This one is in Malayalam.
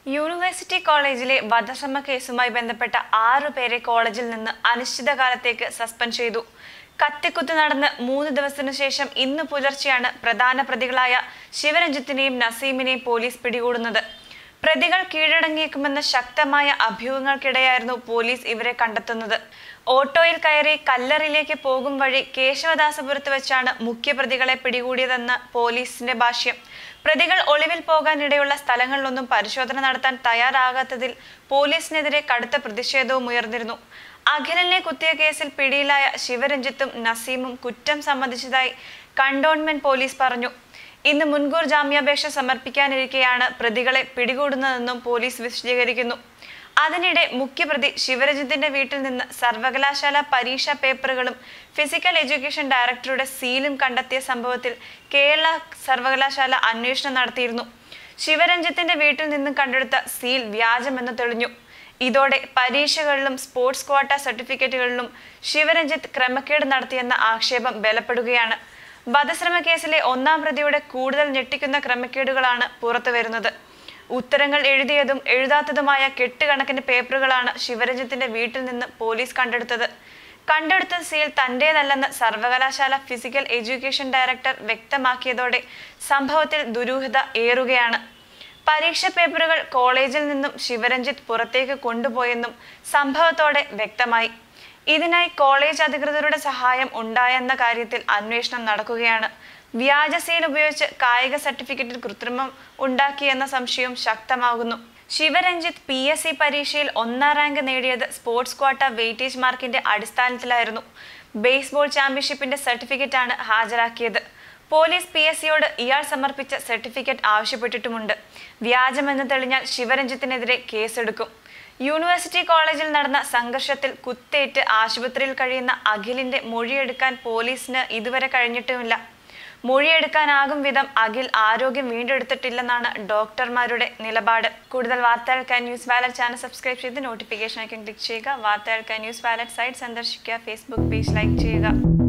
യൂണിവേഴ്സിറ്റി കോളേജിലെ വധശ്രമ കേസുമായി ബന്ധപ്പെട്ട ആറു പേരെ കോളേജിൽ നിന്ന് അനിശ്ചിതകാലത്തേക്ക് സസ്പെൻഡ് ചെയ്തു കത്തിക്കുത്ത് നടന്ന് മൂന്ന് ദിവസത്തിനു ശേഷം ഇന്ന് പുലർച്ചെയാണ് പ്രധാന പ്രതികളായ ശിവരഞ്ജിത്തിനെയും നസീമിനെയും പോലീസ് പിടികൂടുന്നത് പ്രതികൾ കീഴടങ്ങിയേക്കുമെന്ന ശക്തമായ അഭ്യൂഹങ്ങൾക്കിടെയായിരുന്നു പോലീസ് ഇവരെ കണ്ടെത്തുന്നത് ഓട്ടോയിൽ കയറി കല്ലറിലേക്ക് പോകും വഴി കേശവദാസപുരത്ത് വെച്ചാണ് മുഖ്യപ്രതികളെ പിടികൂടിയതെന്ന് പോലീസിന്റെ ഭാഷ്യം പ്രതികൾ ഒളിവിൽ പോകാനിടയുള്ള സ്ഥലങ്ങളിലൊന്നും പരിശോധന നടത്താൻ തയ്യാറാകാത്തതിൽ പോലീസിനെതിരെ കടുത്ത പ്രതിഷേധവും ഉയർന്നിരുന്നു അഖിലിനെ കുത്തിയ കേസിൽ പിടിയിലായ ശിവരഞ്ജിത്തും നസീമും കുറ്റം സമ്മതിച്ചതായി കണ്ടോൺമെന്റ് പോലീസ് പറഞ്ഞു ഇന്ന് മുൻകൂർ ജാമ്യാപേക്ഷ സമർപ്പിക്കാനിരിക്കെയാണ് പ്രതികളെ പിടികൂടുന്നതെന്നും പോലീസ് വിശദീകരിക്കുന്നു അതിനിടെ മുഖ്യപ്രതി ശിവരഞ്ജിത്തിന്റെ വീട്ടിൽ നിന്ന് സർവകലാശാല പരീക്ഷാ പേപ്പറുകളും ഫിസിക്കൽ എഡ്യൂക്കേഷൻ ഡയറക്ടറുടെ സീലും കണ്ടെത്തിയ സംഭവത്തിൽ കേരള സർവകലാശാല അന്വേഷണം നടത്തിയിരുന്നു ശിവരഞ്ജിത്തിന്റെ വീട്ടിൽ നിന്നും കണ്ടെടുത്ത സീൽ വ്യാജമെന്ന് തെളിഞ്ഞു ഇതോടെ പരീക്ഷകളിലും സ്പോർട്സ് ക്വാട്ട സർട്ടിഫിക്കറ്റുകളിലും ശിവരഞ്ജിത്ത് ക്രമക്കേട് നടത്തിയെന്ന ആക്ഷേപം ബലപ്പെടുകയാണ് വധശ്രമ കേസിലെ ഒന്നാം പ്രതിയുടെ കൂടുതൽ ഞെട്ടിക്കുന്ന ക്രമക്കേടുകളാണ് പുറത്തുവരുന്നത് ഉത്തരങ്ങൾ എഴുതിയതും എഴുതാത്തതുമായ കെട്ടുകണക്കിന് പേപ്പറുകളാണ് ശിവരഞ്ജിത്തിന്റെ വീട്ടിൽ നിന്ന് പോലീസ് കണ്ടെടുത്തത് കണ്ടെടുത്ത സീൽ തന്റേതല്ലെന്ന് സർവകലാശാല ഫിസിക്കൽ എഡ്യൂക്കേഷൻ ഡയറക്ടർ വ്യക്തമാക്കിയതോടെ സംഭവത്തിൽ ദുരൂഹത ഏറുകയാണ് പരീക്ഷ പേപ്പറുകൾ കോളേജിൽ നിന്നും ശിവരഞ്ജിത്ത് പുറത്തേക്ക് കൊണ്ടുപോയെന്നും സംഭവത്തോടെ വ്യക്തമായി ഇതിനായി കോളേജ് അധികൃതരുടെ സഹായം ഉണ്ടായെന്ന കാര്യത്തിൽ അന്വേഷണം നടക്കുകയാണ് വ്യാജ സീൽ ഉപയോഗിച്ച് കായിക സർട്ടിഫിക്കറ്റിൽ കൃത്രിമം ഉണ്ടാക്കിയെന്ന സംശയവും ശക്തമാകുന്നു ശിവരഞ്ജിത്ത് പി എസ് സി പരീക്ഷയിൽ ഒന്നാം റാങ്ക് നേടിയത് സ്പോർട്സ് ക്വാട്ട വെയിറ്റേജ് മാർക്കിന്റെ അടിസ്ഥാനത്തിലായിരുന്നു ബേസ്ബോൾ ചാമ്പ്യൻഷിപ്പിന്റെ സർട്ടിഫിക്കറ്റാണ് ഹാജരാക്കിയത് പോലീസ് പി എസ് സിയോട് ഇയാൾ സമർപ്പിച്ച സർട്ടിഫിക്കറ്റ് ആവശ്യപ്പെട്ടിട്ടുമുണ്ട് വ്യാജമെന്ന് തെളിഞ്ഞാൽ ശിവരഞ്ജിത്തിനെതിരെ കേസെടുക്കും യൂണിവേഴ്സിറ്റി കോളേജിൽ നടന്ന സംഘർഷത്തിൽ കുത്തേറ്റ് ആശുപത്രിയിൽ കഴിയുന്ന അഖിലിന്റെ മൊഴിയെടുക്കാൻ പോലീസിന് ഇതുവരെ കഴിഞ്ഞിട്ടുമില്ല മൊഴിയെടുക്കാനാകും വിധം അഖിൽ ആരോഗ്യം വീണ്ടെടുത്തിട്ടില്ലെന്നാണ് ഡോക്ടർമാരുടെ നിലപാട് കൂടുതൽ വാർത്തകൾക്കായി ന്യൂസ് വാലറ്റ് ചാനൽ സബ്സ്ക്രൈബ് ചെയ്ത് നോട്ടിഫിക്കേഷൻ ഐക്കൺ ക്ലിക്ക് ചെയ്യുക വാർത്തകൾക്കായി ന്യൂസ് വാലറ്റ് സൈറ്റ് സന്ദർശിക്കുക ഫേസ്ബുക്ക് പേജ് ലൈക്ക് ചെയ്യുക